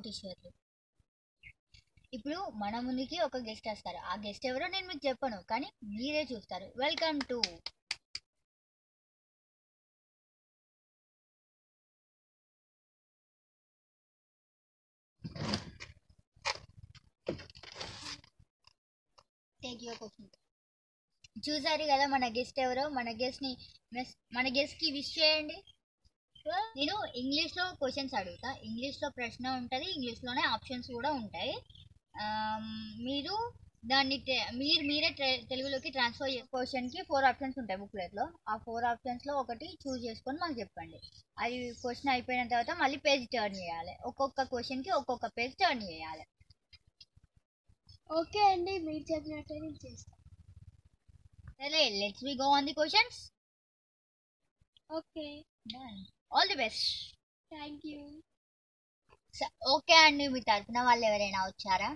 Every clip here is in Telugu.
కోటీశ్వర్లు ఇప్పుడు మన ముందుకి ఒక గెస్ట్ వస్తారు ఆ గెస్ట్ ఎవరో నేను మీకు చెప్పను కానీ మీరే చూస్తారు welcome to take your question చూసారు కదా మన గెస్ట్ ఎవరో మన గెస్ట్ ని మెస్- మన గెస్ట్ కి విష్ చేయండి నేను ఇంగ్లీష్ లో క్వశ్చన్స్ అడుగుతా ఇంగ్లీష్ లో ప్రశ్న ఉంటది ఇంగ్లీష్ లోనే ఆప్షన్స్ కూడా ఉంటాయి ఆమ్, మీరు దాన్ని తె- మీరు మీరే ట్ర- తెలుగులోకి ట్రాన్స్ఫర్ క్వశ్చన్ కి ఫోర్ ఆప్షన్స్ ఉంటాయి బుక్లెట్ లో ఆ ఫోర్ ఆప్షన్స్ లో ఒకటి చూస్ చేసుకొని మాకు చెప్పండి అది క్వశ్చన్ అయిపోయిన తర్వాత మళ్ళీ పేజ్ టర్న్ చేయాలి ఒక్కొక్క క్వశ్చన్ కి ఒక్కొక్క పేజ్ టర్న్ చేయాలి ఓకే అండి మీరు చెప్పినట్టే నేను చేస్తాను సరే let's we go on the questions okay all the best thank you okay అండి మీ తరపున వాళ్ళు ఎవరైనా వచ్చారా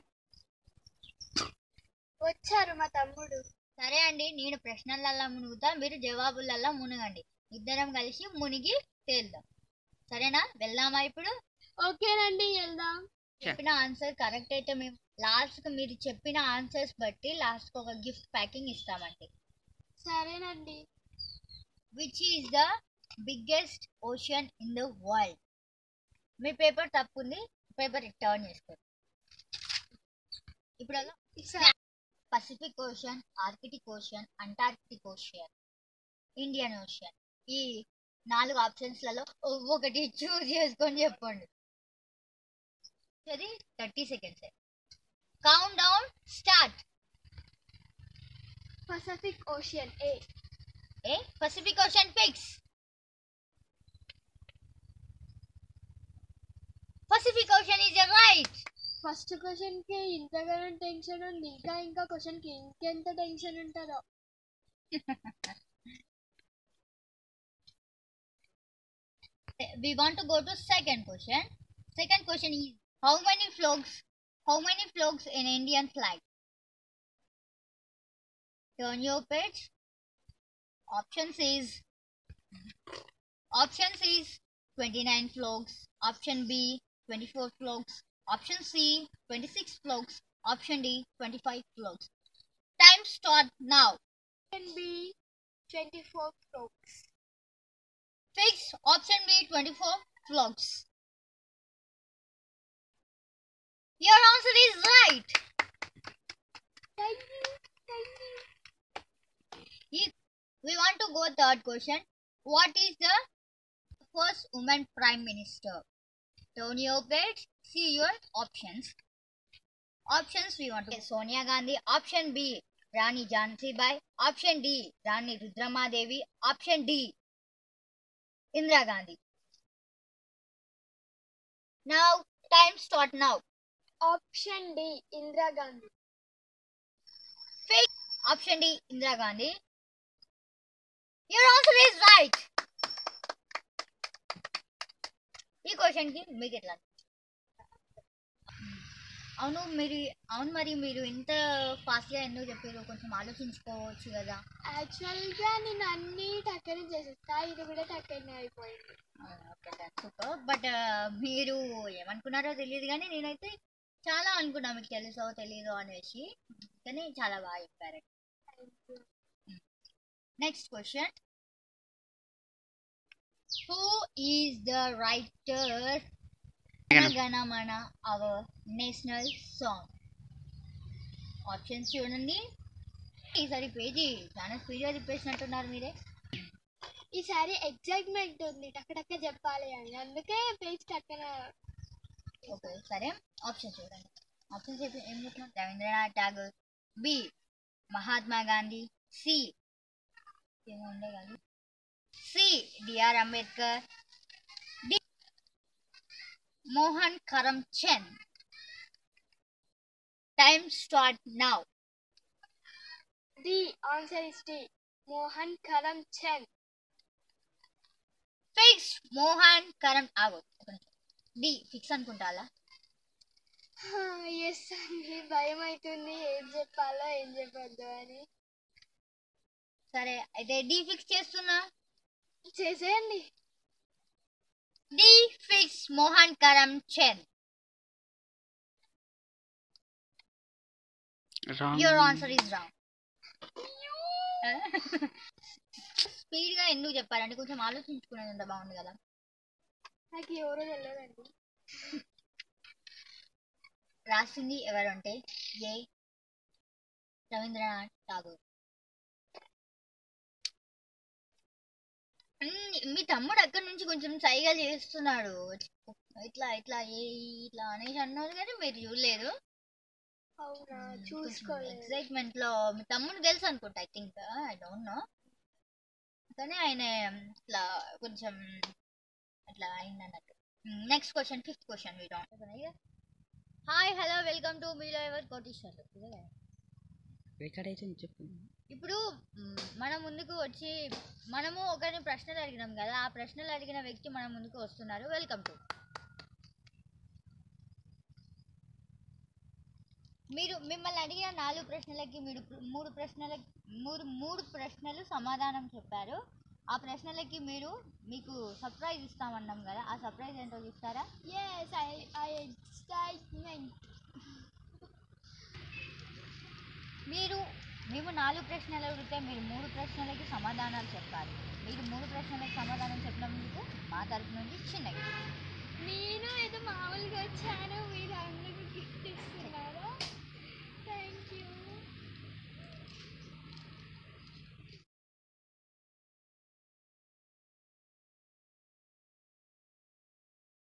వచ్చారు మా తమ్ముడు సరే అండి నేను ప్రశ్నలల్లా మునుగుతా మీరు జవాబులల్లా మునగండి ఇద్దరం కలిసి మునిగి తేల్దాం సరేనా వెళ్దామా ఇప్పుడు ఓకేనండి వెళ్దాం చెప్పిన ఆన్సర్ కరెక్ట్ అయితే మేము లాస్ట్ కి మీరు చెప్పిన ఆన్సర్స్ బట్టి లాస్ట్ ఒక గిఫ్ట్ ప్యాకింగ్ ఇస్తామండి సరేనండి which is the biggest ocean in the world మీ పేపర్ తప్పుంది పేపర్ టర్న్ చేసుకోండి ఇప్పుడు Pacific Ocean Arctic Ocean Antarctic Ocean Indian Ocean ఈ నాలుగు ఆప్షన్స్లలో ఒకటి చూస్ చేసుకొని చెప్పండి అది thirty seconds count down start Pacific Ocean A A Pacific Ocean fix Pacific Ocean is right first question కి ఇంతగానో టెన్షన్ ఉంది ఇంకా ఇంకా క్వశ్చన్ కి ఇంకెంత టెన్షన్ ఉంటుందో we want to go to second question. Second question is how many flags how many flags in Indian flag? Turn your page. Options is options is 29 flags. Option B 24 flags. Option C 26 flags. Option D 25 flags. Time start now. Option B 24 strokes. Fix option B 24 vlogs. Your answer is right. Thank you. Thank you. You- We want to go third question. What is the first woman prime minister? Turn your page. See your options. Options we want to get Sonia Gandhi. Option B Rani Jhansi Bai. Option D Rani Rudrama Devi. Option D Indira Gandhi. Now time start now. Option D Indira Gandhi. Fake. Option D, Indira Gandhi. Your answer is right. ఈ క్వశ్చన్ కి మీకు ఎట్లా అవును మీరు అవును మరి మీరు ఇంత ఫాస్ట్ గా ఎందుకు చెప్పారు కొంచెం ఆలోచించుకోవచ్చు కదా యాక్చువల్ గా నేను అన్ని టక్కనే చేసేస్తా ఇది కూడా టక్కనే అయిపోయింది ఓకే సూపర్ బట్ మీరు ఏమనుకున్నారో తెలియదు కానీ నేనైతే చాలా అనుకున్నా మీకు తెలుసో తెలీదో అనేసి కానీ చాలా బాగా చెప్పారు Next question. Who is the writer Gana Mana, our national song? Options చూడండి ఈసారి పేజీ చాలా స్పీడ్గా తిప్పేసినట్టున్నారు మీరే ఈసారి ఎగ్జైట్మెంట్ ఉంది టక్క టక్క చెప్పాలి అని అందుకే పేజ్ టక్కన ఓకే సరే ఆప్షన్ చూడండి ఆప్షన్స్ ఏం ఏం చెప్తున్నాం రవీంద్రనాథ్ ఠాగూర్ బి మహాత్మా గాంధీ సి ఏమో ఉండే కానీ C D R Ambedkar D Mohan Karam Chand time start now the answer is D Mohan Karam Chand fix Mohan కరం ఆగో డి ఫిక్స్ అనుకుంటా ఎస్ అండి భయం అవుతుంది ఏం చెప్పాలో ఏం చెప్పొద్దు అని సరే అయితే డి ఫిక్స్ చేస్తున్నా చేసేయండి D fix Mohan Karam Chand wrong your answer is wrong స్పీడ్గా ఎందుకు చెప్పారంటే కొంచెం ఆలోచించుకునేది ఉంటే బాగుంది కదా నాకు ఎవరో తెలియదండి రాసింది ఎవరంటే ఏ రవీంద్రనాథ్ ఠాగూర్ మ్మ్, మీ తమ్ముడు అక్కడి నుంచి కొంచెం సైగా చేస్తున్నాడు ఇట్లా ఇట్లా ఏ ఇట్లా అనేసి అన్నారు కానీ మీరు చూడలేదు అవునా చూసుకోలేదు ఎక్సైట్మెంట్ లో మీ తమ్ముడు తెలుసు అనుకుంటా I think I don't know కానీ ఆయన ఇట్లా కొంచెం అట్లా అయింది అన్నట్టు next question fifth question we don't hi hello welcome to మీలో ఎవర్ కోటీశ్వర్లు ఇదే కదా. రికార్డ్ అయితే చెప్పు ఇప్పుడు మ్, మన ముందుకు వచ్చి మనము ఒకరిని ప్రశ్నలు అడిగినాం కదా ఆ ప్రశ్నలు అడిగిన వ్యక్తి మన ముందుకు వస్తున్నారు వెల్కమ్ టు మీరు మిమ్మల్ని అడిగిన నాలుగు ప్రశ్నలకి మీరు ప్ర- మూడు ప్రశ్నలకి మూడు మూడు ప్రశ్నలు సమాధానం చెప్పారు ఆ ప్రశ్నలకి మీరు మీకు సర్ప్రైజ్ ఇస్తామన్నాం కదా ఆ సర్ప్రైజ్ ఏంటో చూస్తారా ఎస్ ఐ ఐ ఎక్సైట్మెంట్ మీరు మేము నాలుగు ప్రశ్నలు అడిగితే మీరు మూడు ప్రశ్నలకి సమాధానాలు చెప్పాలి మీరు మూడు ప్రశ్నలకు సమాధానం చెప్పినందుకు మా తరపు నుంచి చిన్నగా మీరు